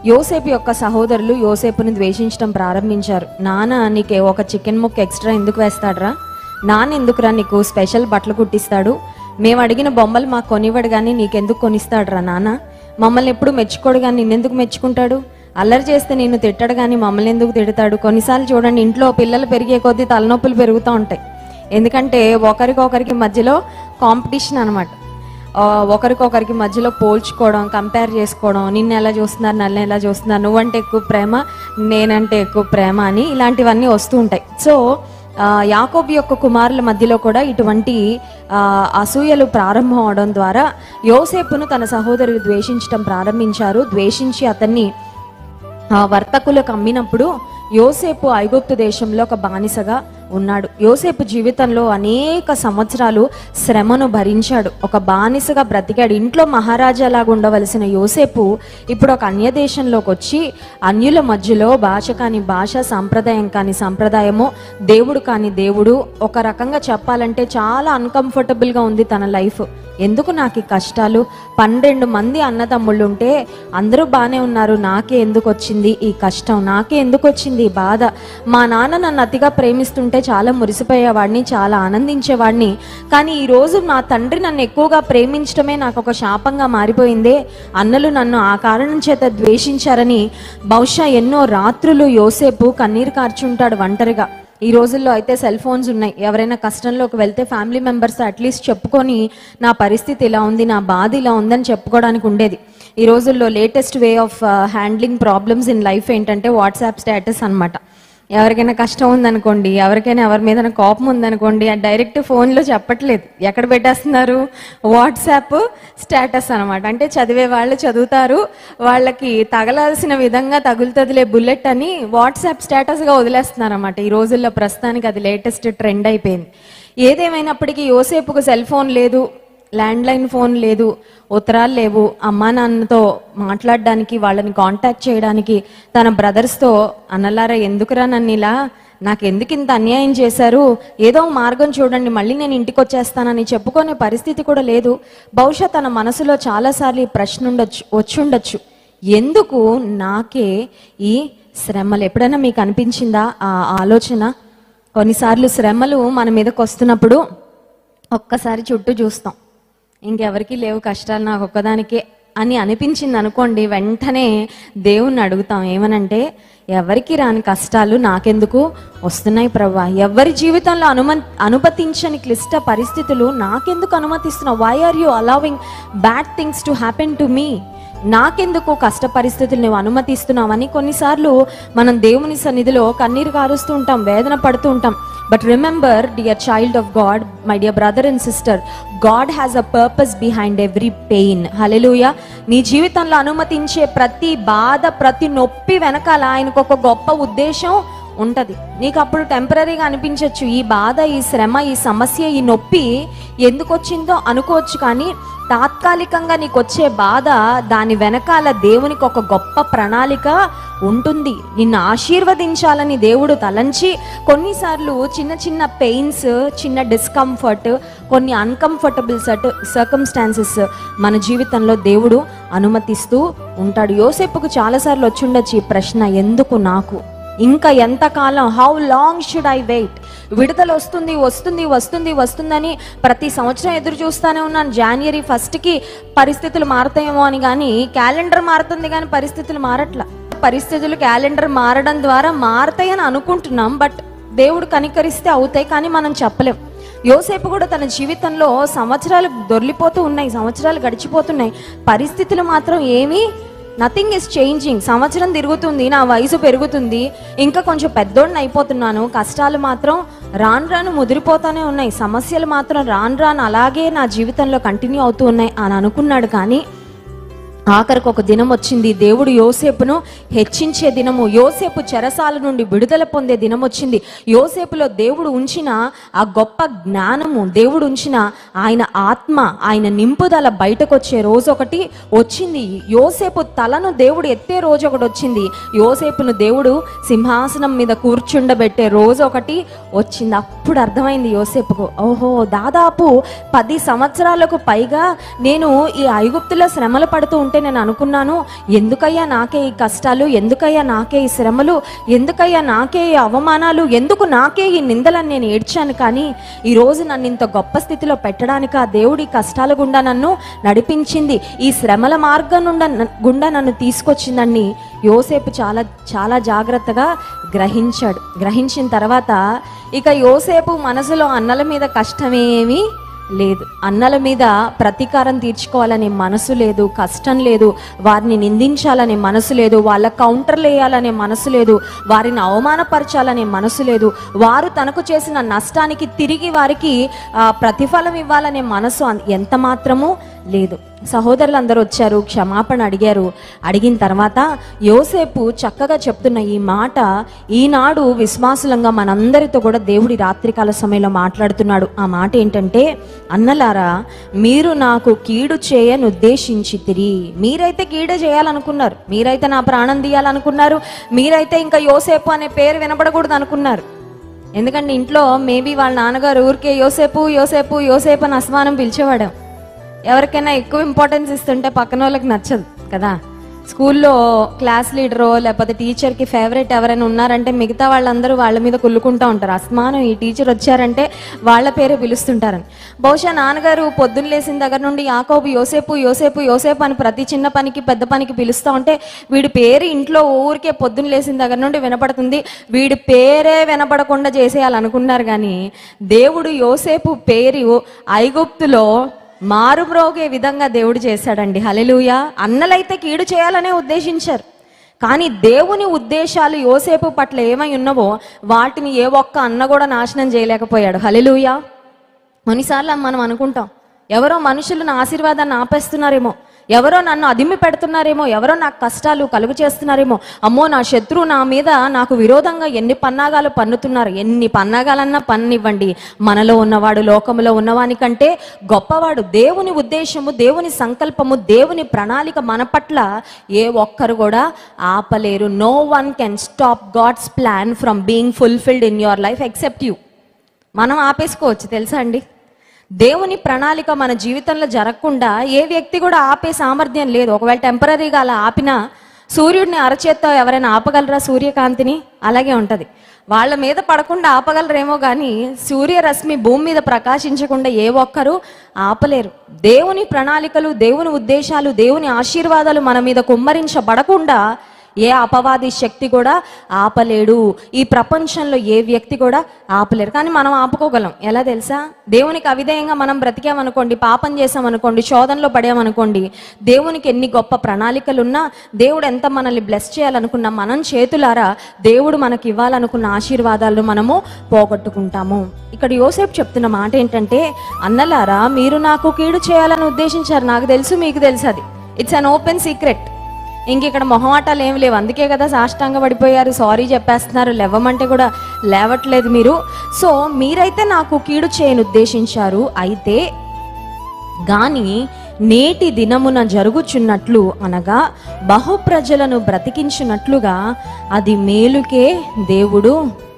యోసేపు యొక్క సహోదరులు యోసేపుని ద్వేషించడం ప్రారంభించారు నాన్న నీకే ఒక చికెన్ ముక్క ఎక్స్ట్రా ఎందుకు వేస్తాడ్రా నాన్న ఎందుకురా నీకు స్పెషల్ బట్టలు కుట్టిస్తాడు మేము అడిగిన బొమ్మలు మాకు కొనివ్వడు కానీ నీకెందుకు కొనిస్తాడురా నాన్న మమ్మల్ని ఎప్పుడు మెచ్చుకోడు కానీ నిన్నెందుకు మెచ్చుకుంటాడు అల్లరి చేస్తే నిన్ను తిట్టడు కానీ మమ్మల్ని ఎందుకు తిడతాడు కొన్నిసార్లు చూడండి ఇంట్లో పిల్లలు పెరిగే కొద్దీ తలనొప్పులు పెరుగుతూ ఉంటాయి ఎందుకంటే ఒకరికొకరికి మధ్యలో కాంపిటీషన్ అనమాట ఒకరికొకరికి మధ్యలో పోల్చుకోవడం కంపేర్ చేసుకోవడం నిన్ను ఎలా చూస్తున్నారు నన్ను ఎలా చూస్తున్నారు నువ్వంటే ఎక్కువ ప్రేమ నేనంటే ఎక్కువ ప్రేమ అని ఇలాంటివన్నీ వస్తూ ఉంటాయి సో ఆ, యాకోబు యొక్క కుమారుల మధ్యలో కూడా ఇటువంటి ఆ, అసూయలు ప్రారంభం అవడం ద్వారా యోసేపును తన సహోదరులు ద్వేషించడం ప్రారంభించారు ద్వేషించి అతన్ని ఆ వర్తకులకు అమ్మినప్పుడు యోసేపు ఐగుప్తు దేశంలో ఒక బానిసగా ఉన్నాడు యోసేపు జీవితంలో అనేక సంవత్సరాలు శ్రమను భరించాడు ఒక బానిసగా బ్రతికాడు ఇంట్లో మహారాజాలాగా ఉండవలసిన యోసేపు ఇప్పుడు ఒక అన్య దేశంలోకి వచ్చి అన్యుల మధ్యలో భాష కాని భాష సంప్రదాయం కాని సంప్రదాయము దేవుడు కాని దేవుడు ఒక రకంగా చెప్పాలంటే చాలా అన్కంఫర్టబుల్గా ఉంది తన లైఫ్ ఎందుకు నాకు ఈ కష్టాలు పన్నెండు మంది అన్నదమ్ముళ్ళు ఉంటే అందరూ బాగానే ఉన్నారు నాకే ఎందుకు వచ్చింది ఈ కష్టం నాకే ఎందుకు వచ్చింది ఈ బాధ మా నాన్న నన్ను అతిగా ప్రేమిస్తుంటే చాలా మురిసిపోయేవాడిని చాలా ఆనందించేవాడిని కానీ ఈ రోజు నా తండ్రి నన్ను ఎక్కువగా ప్రేమించడమే నాకు ఒక శాపంగా మారిపోయిందే అన్నలు నన్ను ఆ కారణం చేత ద్వేషించారని బహుశా ఎన్నో రాత్రులు యోసేపు కన్నీరు కార్చుంటాడు ఒంటరిగా ఈ రోజుల్లో అయితే సెల్ ఫోన్స్ ఉన్నాయి ఎవరైనా కష్టంలోకి వెళ్తే ఫ్యామిలీ మెంబర్స్ అట్లీస్ట్ చెప్పుకొని నా పరిస్థితి ఇలా ఉంది నా బాధ ఇలా ఉందని చెప్పుకోవడానికి ఉండేది ఈ రోజుల్లో latest way of handling problems in life ఏంటంటే వాట్సాప్ స్టేటస్ అన్నమాట ఎవరికైనా కష్టం ఉందనుకోండి ఎవరికైనా ఎవరి మీద కోపం ఉందనుకోండి అది డైరెక్ట్ ఫోన్లో చెప్పట్లేదు ఎక్కడ పెట్టేస్తున్నారు వాట్సాప్ స్టేటస్ అనమాట అంటే చదివే వాళ్ళు చదువుతారు వాళ్ళకి తగలాల్సిన విధంగా తగులుతుందిలే బుల్లెట్ అని వాట్సాప్ స్టేటస్గా వదిలేస్తున్నారు అనమాట ఈ రోజుల్లో ప్రస్తుతానికి అది లేటెస్ట్ ట్రెండ్ అయిపోయింది ఏదేమైనప్పటికీ యోసేపుకు సెల్ ఫోన్ లేదు ల్యాండ్ లైన్ ఫోన్ లేదు ఉత్తరాలు లేవు అమ్మా నాన్నతో మాట్లాడడానికి వాళ్ళని కాంటాక్ట్ చేయడానికి తన బ్రదర్స్తో అన్నలారా ఎందుకురా నన్ను ఇలా నాకు ఎందుకు ఇంత అన్యాయం చేశారు ఏదో ఒక మార్గం చూడండి మళ్ళీ నేను ఇంటికి వచ్చేస్తానని చెప్పుకునే పరిస్థితి కూడా లేదు బహుశా తన మనసులో చాలాసార్లు ఈ ప్రశ్న ఉండొచ్చు వచ్చుండొచ్చు ఎందుకు నాకే ఈ శ్రమలు ఎప్పుడైనా మీకు అనిపించిందా ఆ ఆలోచన కొన్నిసార్లు శ్రమలు మన మీదకి వస్తున్నప్పుడు ఒక్కసారి చుట్టూ చూస్తాం ఇంకెవరికి లేవు కష్టాలు నాకు ఒక్కదానికే అని అనిపించింది అనుకోండి వెంటనే దేవుణ్ణి అడుగుతాం ఏమనంటే ఎవరికి రాని కష్టాలు నాకెందుకు వస్తున్నాయి ప్రభా ఎవరి జీవితంలో అనుమ అనుమతించని క్లిష్ట పరిస్థితులు నాకెందుకు అనుమతిస్తున్నావు why are you allowing bad things to happen to me నాకెందుకు కష్ట పరిస్థితులు నువ్వు అనుమతిస్తున్నావని కొన్నిసార్లు మనం దేవుని సన్నిధిలో కన్నీరు కారుస్తూ ఉంటాం వేదన పడుతూ ఉంటాం but remember dear child of God my dear brother and sister God has a purpose behind every pain hallelujah నీ జీవితంలో అనుమతించే ప్రతి బాధ ప్రతి నొప్పి వెనకాల ఆయనకు ఒక గొప్ప ఉద్దేశం ఉంటది నీకు అప్పుడు టెంపరీగా అనిపించవచ్చు ఈ బాధ ఈ శ్రమ ఈ సమస్య ఈ నొప్పి ఎందుకు వచ్చిందో అనుకోవచ్చు కానీ తాత్కాలికంగా నీకు వచ్చే బాధ దాని వెనకాల దేవునికి ఒక గొప్ప ప్రణాళిక ఉంటుంది నిన్ను ఆశీర్వదించాలని దేవుడు తలంచి కొన్నిసార్లు చిన్న చిన్న పెయిన్స్ చిన్న డిస్కంఫర్ట్ కొన్ని అన్కంఫర్టబుల్ సర్ట్ సర్కమ్స్టాన్సెస్ మన జీవితంలో దేవుడు అనుమతిస్తూ ఉంటాడు యోసేపుకు చాలాసార్లు వచ్చుండొచ్చు ఈ ప్రశ్న ఎందుకు నాకు ఇంకా ఎంతకాలం how long should I wait విడుదల వస్తుంది వస్తుంది వస్తుంది వస్తుందని ప్రతి సంవత్సరం ఎదురు చూస్తానే ఉన్నాను జనవరి ఫస్ట్కి పరిస్థితులు మారుతాయేమో అని కానీ క్యాలెండర్ మారుతుంది కానీ పరిస్థితులు మారట్లా పరిస్థితులు క్యాలెండర్ మారడం ద్వారా మారతాయని అనుకుంటున్నాం బట్ దేవుడు కనికరిస్తే అవుతాయి కానీ మనం చెప్పలేం యోసేపు కూడా తన జీవితంలో సంవత్సరాలు దొర్లిపోతూ ఉన్నాయి సంవత్సరాలు గడిచిపోతున్నాయి పరిస్థితులు మాత్రం ఏమీ నథింగ్ ఇస్ చేంజింగ్ సంవత్సరం తిరుగుతుంది నా వయసు పెరుగుతుంది ఇంకా కొంచెం పెద్దోడిని అయిపోతున్నాను కష్టాలు మాత్రం రాను రాను ముదిరిపోతూనే ఉన్నాయి సమస్యలు మాత్రం రాను రాను అలాగే నా జీవితంలో కంటిన్యూ అవుతూ ఉన్నాయి అని అనుకున్నాడు కానీ ఆఖరికి ఒక దినం వచ్చింది దేవుడు యోసేపును హెచ్చించే దినము యోసేపు చెరసాల నుండి విడుదల పొందే దినం వచ్చింది యోసేపులో దేవుడు ఉంచిన ఆ గొప్ప జ్ఞానము దేవుడు ఉంచిన ఆయన ఆత్మ ఆయన నింపుదల బయటకు వచ్చే రోజు ఒకటి వచ్చింది యోసేపు తలను దేవుడు ఎత్తే రోజు ఒకటి వచ్చింది యోసేపును దేవుడు సింహాసనం మీద కూర్చుండబెట్టే రోజు ఒకటి వచ్చింది అప్పుడు అర్థమైంది యోసేపుకు ఓహో దాదాపు పది సంవత్సరాలకు పైగా నేను ఈ ఐగుప్తులో శ్రమలు పడుతూ ఉంటే ఉంటే నేను అనుకున్నాను ఎందుకయ్యా నాకే ఈ కష్టాలు ఎందుకయ్యా నాకే ఈ శ్రమలు ఎందుకయ్యా నాకే ఈ అవమానాలు ఎందుకు నాకే ఈ నిందలని నేను ఏడ్చాను కానీ ఈరోజు నన్ను ఇంత గొప్ప స్థితిలో పెట్టడానికి ఆ దేవుడి కష్టాల గుండా నన్ను నడిపించింది ఈ శ్రమల మార్గం నుండా గుండా నన్ను తీసుకొచ్చిందని యోసేపు చాలా చాలా జాగ్రత్తగా గ్రహించాడు గ్రహించిన తర్వాత ఇక యోసేపు మనసులో అన్నల మీద కష్టమేమీ లేదు అన్నల మీద ప్రతీకారం తీర్చుకోవాలనే మనసు లేదు కష్టం లేదు వారిని నిందించాలనే మనసు లేదు వాళ్ళ కౌంటర్లు వేయాలనే మనసు లేదు వారిని అవమానపరచాలనే మనసు లేదు వారు తనకు చేసిన నష్టానికి తిరిగి వారికి ఆ, ప్రతిఫలం ఇవ్వాలనే మనసు అన్- ఎంత మాత్రము లేదు సహోదరులు అందరూ వచ్చారు క్షమాపణ అడిగారు అడిగిన తర్వాత యోసేపు చక్కగా చెప్తున్న ఈ మాట ఈనాడు విశ్వాసులంగా మనందరితో కూడా దేవుడి రాత్రికాల సమయంలో మాట్లాడుతున్నాడు ఆ మాట ఏంటంటే అన్నలారా మీరు నాకు కీడు చేయను ఉద్దేశించి తిరి మీరైతే కీడు చేయాలనుకున్నారు మీరైతే నా ప్రాణం తీయాలనుకున్నారు మీరైతే ఇంకా యోసేపు అనే పేరు వినపడకూడదు అనుకున్నారు ఎందుకంటే ఇంట్లో మేబీ వాళ్ళ నాన్నగారు ఊరికే యోసేపు యోసేపు యోసేపు అని అస్మానం పిలిచేవాడు ఎవరికైనా ఎక్కువ ఇంపార్టెన్స్ ఇస్తుంటే పక్కన వాళ్ళకి నచ్చదు కదా స్కూల్లో క్లాస్ లీడరో లేకపోతే టీచర్కి ఫేవరెట్ ఎవరైనా ఉన్నారంటే మిగతా వాళ్ళందరూ వాళ్ళ మీద కుళ్ళుకుంటూ ఉంటారు అస్మానం ఈ టీచర్ వచ్చారంటే వాళ్ళ పేరే పిలుస్తుంటారని బహుశా నాన్నగారు పొద్దున్న లేచిన దగ్గర నుండి యాకోబు యోసేపు యోసేపు యోసేపు అని ప్రతి చిన్న పనికి పెద్ద పనికి పిలుస్తూ ఉంటే వీడి పేరు ఇంట్లో ఊరికే పొద్దున్న లేచిన దగ్గర నుండి వినపడుతుంది వీడి పేరే వినపడకుండా చేసేయాలనుకున్నారు కానీ దేవుడు యోసేపు పేరు ఐగుప్తులో మారుమ్రోగే విధంగా దేవుడు చేశాడండి హలెలుయ అన్నలైతే కీడు చేయాలనే ఉద్దేశించారు కానీ దేవుని ఉద్దేశాలు యోసేపు పట్ల ఏమై ఉన్నవో వాటిని ఏ ఒక్క అన్న కూడా నాశనం చేయలేకపోయాడు హలెలుయ కొన్నిసార్లు మనం అనుకుంటాం ఎవరో మనుషులు నా ఆశీర్వాదాన్ని ఆపేస్తున్నారేమో ఎవరో నన్ను అదిమి పెడుతున్నారేమో ఎవరో నాకు కష్టాలు కలుగు చేస్తున్నారేమో అమ్మో నా శత్రువు నా మీద నాకు విరోధంగా ఎన్ని పన్నాగాలు పన్నుతున్నారు ఎన్ని పన్నాగాలన్నా పన్నివ్వండి మనలో ఉన్నవాడు లోకంలో ఉన్నవాని కంటే గొప్పవాడు దేవుని ఉద్దేశము దేవుని సంకల్పము దేవుని ప్రణాళిక మన పట్ల ఏ ఒక్కరు కూడా ఆపలేరు no one can stop God's plan from being fulfilled in your life except you మనం ఆపేసుకోవచ్చు తెలుసా అండి దేవుని ప్రణాళిక మన జీవితంలో జరగకుండా ఏ వ్యక్తి కూడా ఆపే సామర్థ్యం లేదు ఒకవేళ టెంపరీగా అలా ఆపినా సూర్యుడిని అరచేత్తో ఎవరైనా ఆపగలరా సూర్యకాంతిని అలాగే ఉంటుంది వాళ్ళ మీద పడకుండా ఆపగలరేమో కానీ సూర్యరశ్మి భూమి మీద ప్రకాశించకుండా ఏ ఒక్కరు ఆపలేరు దేవుని ప్రణాళికలు దేవుని ఉద్దేశాలు దేవుని ఆశీర్వాదాలు మన మీద కుమ్మరించబడకుండా ఏ అపవాది శక్తి కూడా ఆపలేడు ఈ ప్రపంచంలో ఏ వ్యక్తి కూడా ఆపలేరు కానీ మనం ఆపుకోగలం ఎలా తెలుసా దేవునికి అవిధేయంగా మనం బ్రతికామనుకోండి పాపం చేసామనుకోండి శోధనలో పడామనుకోండి దేవునికి ఎన్ని గొప్ప ప్రణాళికలు ఉన్నా దేవుడు ఎంత మనల్ని బ్లెస్ చేయాలనుకున్నా మనం చేతులారా దేవుడు మనకి ఇవ్వాలనుకున్న ఆశీర్వాదాలను మనము పోగొట్టుకుంటాము ఇక్కడ యోసేపు చెప్తున్న మాట ఏంటంటే అన్నలారా మీరు నాకు కీడు చేయాలని ఉద్దేశించారు నాకు తెలుసు మీకు తెలుసు అది ఇట్స్ అన్ ఓపెన్ సీక్రెట్ ఇంక ఇక్కడ మొహమాటాలు ఏం లేవు అందుకే కదా సాష్టాంగ పడిపోయారు సారీ చెప్పేస్తున్నారు లేవమంటే కూడా లేవట్లేదు మీరు సో మీరైతే నాకు కీడు చేయని ఉద్దేశించారు అయితే గాని నేటి దినమున జరుగుచున్నట్లు అనగా బహుప్రజలను బ్రతికించినట్లుగా అది మేలుకే దేవుడు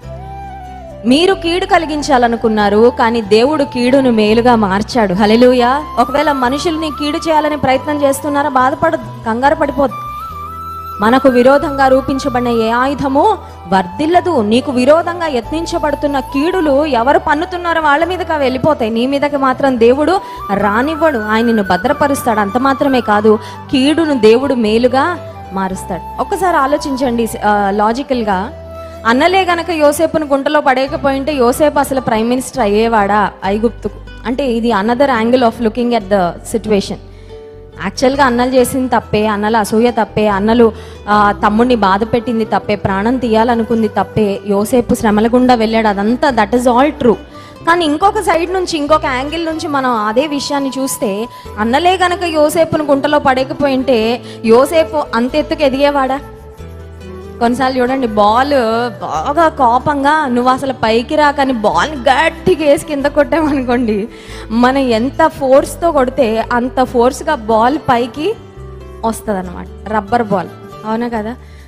మీరు కీడు కలిగించాలనుకున్నారు కానీ దేవుడు కీడును మేలుగా మార్చాడు హలెలూయ ఒకవేళ మనుషుల్ని కీడు చేయాలని ప్రయత్నం చేస్తున్నారా బాధపడదు కంగారు పడిపోద్దు మనకు విరోధంగా రూపించబడిన ఏ ఆయుధము వర్ధిల్లదు నీకు విరోధంగా యత్నించబడుతున్న కీడులు ఎవరు పన్నుతున్నారో వాళ్ళ మీదకి అవి వెళ్ళిపోతాయి నీ మీదకి మాత్రం దేవుడు రానివ్వడు ఆయన నిన్ను భద్రపరుస్తాడు అంత మాత్రమే కాదు కీడును దేవుడు మేలుగా మారుస్తాడు ఒక్కసారి ఆలోచించండి ఆ, లాజికల్గా అన్నలే గనక యోసేపును గుంటలో పడేయకపోయింటే యోసేపు అసలు ప్రైమ్ మినిస్టర్ అయ్యేవాడా ఐగుప్తుకు అంటే ఇది another angle of looking at the situation యాక్చువల్గా అన్నలు చేసింది తప్పే అన్నలు అసూయ తప్పే అన్నలు ఆ, తమ్ముడిని బాధ పెట్టింది తప్పే ప్రాణం తీయాలనుకుంది తప్పే యోసేపు శ్రమల గుండా వెళ్ళాడు అదంతా దట్ ఈస్ ఆల్ ట్రూ కానీ ఇంకొక సైడ్ నుంచి ఇంకొక యాంగిల్ నుంచి మనం అదే విషయాన్ని చూస్తే అన్నలే గనక యోసేపును గుంటలో పడేకపోయింటే యోసేపు అంత ఎత్తుకు ఎదిగేవాడా కొన్నిసార్లు చూడండి బాల్ బాగా కోపంగా నువ్వు అసలు పైకి రాకని బాల్ గట్టిగా వేసి కింద కొట్టామనుకోండి మనం ఎంత ఫోర్స్తో కొడితే అంత ఫోర్స్గా బాల్ పైకి వస్తుంది అనమాట రబ్బర్ బాల్ అవునా కదా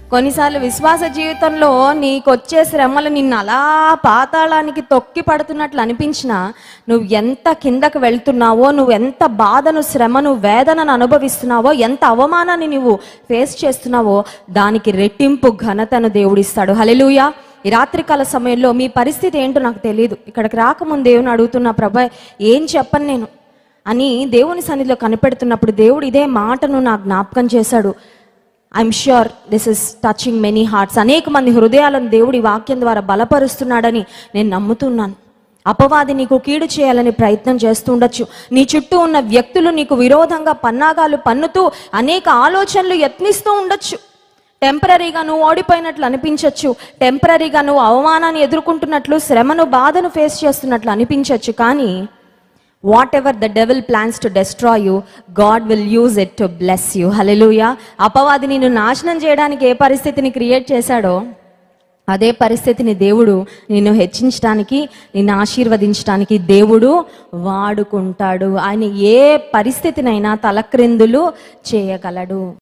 కొన్నిసార్లు విశ్వాస జీవితంలో నీకు వచ్చే శ్రమలు నిన్ను అలా పాతాళానికి తొక్కి పడుతున్నట్లు అనిపించినా నువ్వు ఎంత కిందకు వెళ్తున్నావో నువ్వు ఎంత బాధను శ్రమను వేదనను అనుభవిస్తున్నావో ఎంత అవమానాన్ని నువ్వు ఫేస్ చేస్తున్నావో దానికి రెట్టింపు ఘనతను దేవుడిస్తాడు హలెలుయా ఈ రాత్రికాల సమయంలో మీ పరిస్థితి ఏంటో నాకు తెలియదు ఇక్కడికి రాకముందు దేవుని అడుగుతున్నా ప్రభా ఏం చెప్పను నేను అని దేవుని సన్నిధిలో కనిపెడుతున్నప్పుడు దేవుడు ఇదే మాటను నాకు జ్ఞాపకం చేశాడు I'm sure this is touching many hearts అనేక మంది హృదయాలను దేవుడి వాక్యం ద్వారా బలపరుస్తున్నాడని నేను నమ్ముతున్నాను అపవాది నీకు కీడు చేయాలని ప్రయత్నం చేస్తూ ఉండొచ్చు నీ చుట్టూ ఉన్న వ్యక్తులు నీకు విరోధంగా పన్నాగాలు పన్నుతూ అనేక ఆలోచనలు యత్నిస్తూ ఉండొచ్చు టెంపరీగా నువ్వు ఓడిపోయినట్లు అనిపించవచ్చు టెంపరీగా నువ్వు అవమానాన్ని ఎదుర్కొంటున్నట్లు శ్రమను బాధను ఫేస్ చేస్తున్నట్లు అనిపించవచ్చు కానీ whatever the devil plans to destroy you God will use it to bless you hallelujah అపవాది నిన్ను నాశనం చేయడానికి ఏ పరిస్థితిని క్రియేట్ చేశాడో అదే పరిస్థితిని దేవుడు నిన్ను హెచ్చించడానికి నిన్ను ఆశీర్వదించడానికి దేవుడు వాడుకుంటాడు ఆయన ఏ పరిస్థితినైనా తలక్రిందులు చేయగలడు